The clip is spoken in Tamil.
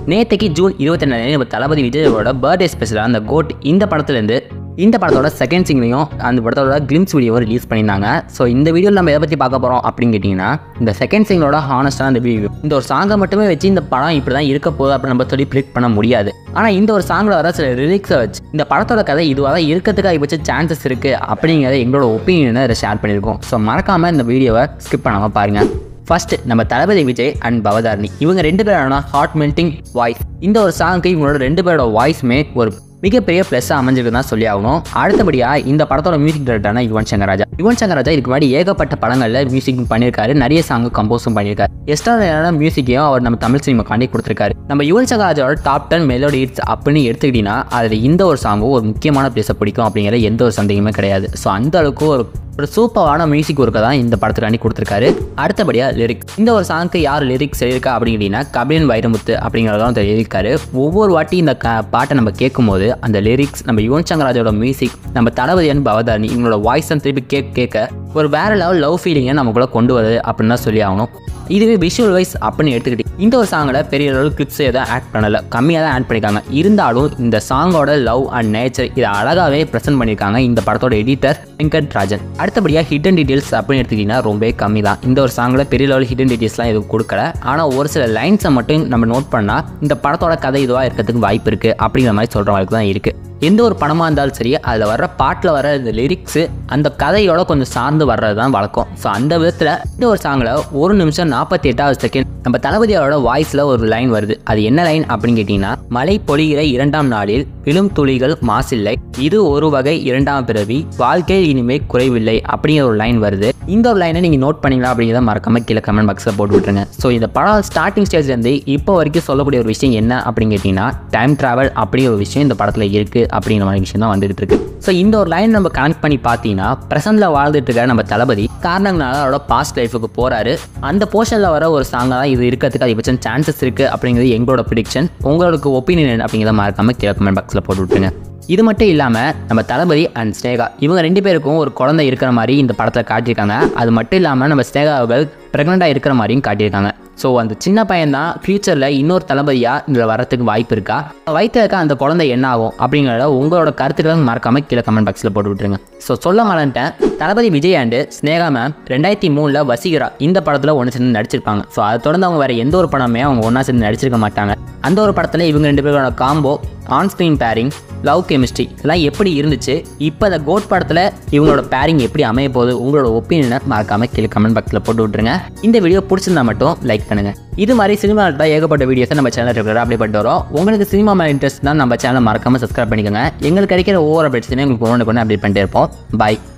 நேற்றுக்கு ஜூன் இருபத்தி நம்ம தளபதி விஜயோட பர்த்டே ஸ்பெஷலாக அந்த கோட் இந்த படத்துலேருந்து இந்த படத்தோட செகண்ட் சிங்லையும் அந்த படத்தோட கிளிம்ஸ் வீடியோவை ரிலீஸ் பண்ணியிருந்தாங்க ஸோ இந்த வீடியோவில் நம்ம எதை பற்றி பார்க்க போகிறோம் அப்படின்னு கேட்டிங்கன்னா இந்த செகண்ட் சிங்கோட ஹானஸ்டான அந்த வீடியோ இந்த ஒரு சாங்கை மட்டுமே வச்சு இந்த படம் இப்படி தான் இருக்க போகுது அப்படின்னு நம்ம சொல்லி ப்ரிடிக் பண்ண முடியாது ஆனால் இந்த ஒரு சாங்கில் வர சில லிரிக்ஸை வச்சு இந்த படத்தோட கதை இதுவாக தான் இருக்கிறதுக்கு அதிகபட்ச சான்சஸ் இருக்குது அப்படிங்கிறத எங்களோட ஒப்பீனியனை இதை ஷேர் பண்ணியிருக்கோம் ஸோ மறக்காமல் இந்த வீடியோவை ஸ்கிப் பண்ணாமல் பாருங்கள் ஃபர்ஸ்ட் நம்ம தளபதி விஜய் அண்ட் பவதாரணி இவங்க ரெண்டு பேரோட ஹார்ட் மெல்டிங் வாய்ஸ் இந்த ஒரு சாங்க்கு இவங்களோட ரெண்டு பேரோட வாய்ஸுமே ஒரு மிகப்பெரிய ப்ளஸ் அமைஞ்சிருக்கு தான் சொல்லி ஆகணும் அடுத்தபடியாக இந்த படத்தோட மியூசிக் டைரக்டரான யுவன் சங்கர் ராஜா யுவன் சங்கர் ராஜா இதுக்கு முன்னாடி ஏகப்பட்ட படங்களில் மியூசிக் பண்ணியிருக்காரு நிறைய சாங் கம்போஸும் பண்ணியிருக்காரு எக்ஸ்ட்ரா மியூசிக்கையும் அவர் நம்ம தமிழ் சினிமாக்காண்டி கொடுத்துருக்காரு நம்ம யுவன் சங்கர் ராஜாவோட டாப் டென் மெலோடி ஹிட்ஸ் அப்படின்னு எடுத்துக்கிட்டிங்கன்னா அதில் இந்த ஒரு சாங்கும் ஒரு முக்கியமான பிளேஸை பிடிக்கும் அப்படிங்கிற எந்த ஒரு சந்தேகமே கிடையாது ஸோ அந்த அளவுக்கு ஒரு ஒரு சூப்பரான மியூசிக் ஒர்க்கை தான் இந்த படத்துக்காண்டி கொடுத்துருக்காரு அடுத்தபடியாக லிரிக்ஸ் இந்த ஒரு சாங்க்கு யார் லிரிக்ஸ் எழுதியிருக்கா அப்படிங்கிறீங்கன்னா கபிலன் வைரமுத்து அப்படிங்கிறதான் அவர் எழுதியிருக்காரு ஒவ்வொரு வாட்டி இந்த க பாட்டை நம்ம கேட்கும்போது அந்த லிரிக்ஸ் நம்ம யுவன் சங்கர் ராஜோட மியூசிக் நம்ம தளபதியன் பவதாரணி இவங்களோட வாய்ஸ் திருப்பி கேட்க கேட்க ஒரு வேற லெவல் லவ் ஃபீலிங்கை நமக்குள்ளே கொண்டு வருது அப்படின்னு தான் சொல்லி ஆகணும் இதுவே விஷுவல் வைஸ் அப்படின்னு எடுத்துக்கிட்டு இந்த ஒரு சாங்கில் பெரிய அளவு கிளிப்ஸ் எதுவும் ஆட் பண்ணலை கம்மியாக தான் ஆட் பண்ணியிருக்காங்க இருந்தாலும் இந்த சாங்கோட லவ் அண்ட் நேச்சர் இதை அழகாகவே ப்ரெசென்ட் பண்ணியிருக்காங்க இந்த படத்தோட எடிட்டர் வெங்கட் ராஜன் அடுத்தபடியாக ஹிடன் டீட்டெயில்ஸ் அப்படின்னு எடுத்துக்கிட்டிங்கன்னா ரொம்பவே கம்மி தான் இந்த ஒரு சாங்கில் பெரிய லெவல் ஹிடன் டீட்டெயில்ஸ்லாம் எதுவும் கொடுக்கல ஆனால் ஒரு சில லைன்ஸை மட்டும் நம்ம நோட் பண்ணால் இந்த படத்தோட கதை இதுவாக இருக்கிறதுக்கு வாய்ப்பு இருக்குது அப்படிங்கிற மாதிரி சொல்கிற மாதிரி தான் இருக்குது எந்த ஒரு படமாக இருந்தாலும் சரி அதில் வர்ற பாட்டில் வர இந்த லிரிக்ஸு அந்த கதையோட கொஞ்சம் சார்ந்து வர்றது தான் வழக்கம் ஸோ அந்த விதத்தில் இந்த ஒரு சாங்கில் ஒரு நிமிஷம் நாற்பத்தி எட்டாவது செகண்ட் நம்ம தளபதியோட வாய்ஸில் ஒரு லைன் வருது அது என்ன லைன் அப்படின்னு கேட்டிங்கன்னா மழை பொழிகிற இரண்டாம் நாளில் விழும் துளிகள் மாசில்லை இது ஒரு வகை இரண்டாம் பிறவி வாழ்க்கையில் இனிமே குறைவில்லை அப்படிங்கிற ஒரு லைன் வருது இந்த ஒரு லைனை நீங்கள் நோட் பண்ணீங்களா அப்படிங்கிறத மறக்காம கீழே கமெண்ட் பாக்ஸில் போட்டு விட்டுருங்க ஸோ இந்த படம் ஸ்டார்டிங் ஸ்டேஜ்லேருந்து இப்போ வரைக்கும் சொல்லக்கூடிய ஒரு விஷயம் என்ன அப்படின்னு கேட்டிங்கன்னா டைம் ட்ராவல் அப்படிங்கிற ஒரு விஷயம் இந்த படத்தில் இருக்குது அப்படிங்கிற மாதிரி விஷயம் தான் வந்துட்டு இருக்கு ஸோ இந்த ஒரு லைன் நம்ம கனெக்ட் பண்ணி பார்த்தீங்கன்னா ப்ரெசென்ட்டில் வாழ்ந்துட்டு இருக்க நம்ம தளபதி காரணங்களால அவரோட பாஸ்ட் லைஃபுக்கு போகிறாரு அந்த போர்ஷனில் வர ஒரு சாங்காக தான் இது இருக்கிறதுக்கு அதிகபட்சம் சான்சஸ் இருக்குது அப்படிங்கிறது எங்களோட ப்ரிடிக்ஷன் உங்களோட ஒப்பீனியன் அப்படிங்கிறத மறக்காம கீழே கமெண்ட் பாக்ஸில் போட்டு விட்டுருங்க இது மட்டும் இல்லாமல் நம்ம தளபதி அண்ட் ஸ்னேகா இவங்க ரெண்டு பேருக்கும் ஒரு குழந்தை இருக்கிற மாதிரி இந்த படத்தில் காட்டியிருக்காங்க அது மட்டும் இல்லாமல் நம்ம ஸ்னேகா அவர்கள் ப்ரெக்னெண்ட்டாக இருக்கிற மாதிரியும் காட்டியிருக்காங்க ஸோ அந்த சின்ன பையன் தான் ஃப்யூச்சரில் இன்னொரு தளபதியாக இதில் வரத்துக்கு வாய்ப்பு இருக்கா வயிற்றில் இருக்க அந்த குழந்தை என்ன ஆகும் அப்படிங்கிறத உங்களோட கருத்துக்களை மறக்காம கீழே கமெண்ட் பாக்ஸில் போட்டு விட்டுருங்க ஸோ சொல்ல மாட்டேன் தளபதி விஜய் அண்டு ஸ்னேகா மேம் ரெண்டாயிரத்தி மூணில் வசீகரா இந்த படத்தில் ஒன்று சேர்ந்து நடிச்சிருப்பாங்க ஸோ அதை தொடர்ந்து அவங்க வேறு எந்த ஒரு படமே அவங்க ஒன்றா சேர்ந்து நடிச்சிருக்க மாட்டாங்க அந்த ஒரு படத்தில் இவங்க ரெண்டு பேரோட combo on screen pairing love chemistry இதெல்லாம் எப்படி இருந்துச்சு இப்போ அந்த கோட் படத்தில் இவங்களோட பேரிங் எப்படி அமைய போகுது உங்களோட ஒப்பீனியனை மறக்காம கீழே கமெண்ட் பாக்ஸில் போட்டு விட்டுருங்க இந்த வீடியோ பிடிச்சிருந்தா மட்டும் லைக் பண்ணுங்க இது மாதிரி சினிமா ஏகப்பட்ட வீடியோஸை நம்ம சேனல் ரெகுலராக அப்டேட் பண்ணிட்டு வரோம் உங்களுக்கு சினிமா மேலே இன்ட்ரெஸ்ட் தான் நம்ம சேனல் மறக்காம சப்ஸ்கிரைப் பண்ணிக்கோங்க எங்களுக்கு கிடைக்கிற ஒவ்வொரு அப்டேட்ஸையும் உங்களுக்கு ஒன்று கொண்டு அப்டேட் பண்ணிட்டே இருப்போம் பாய்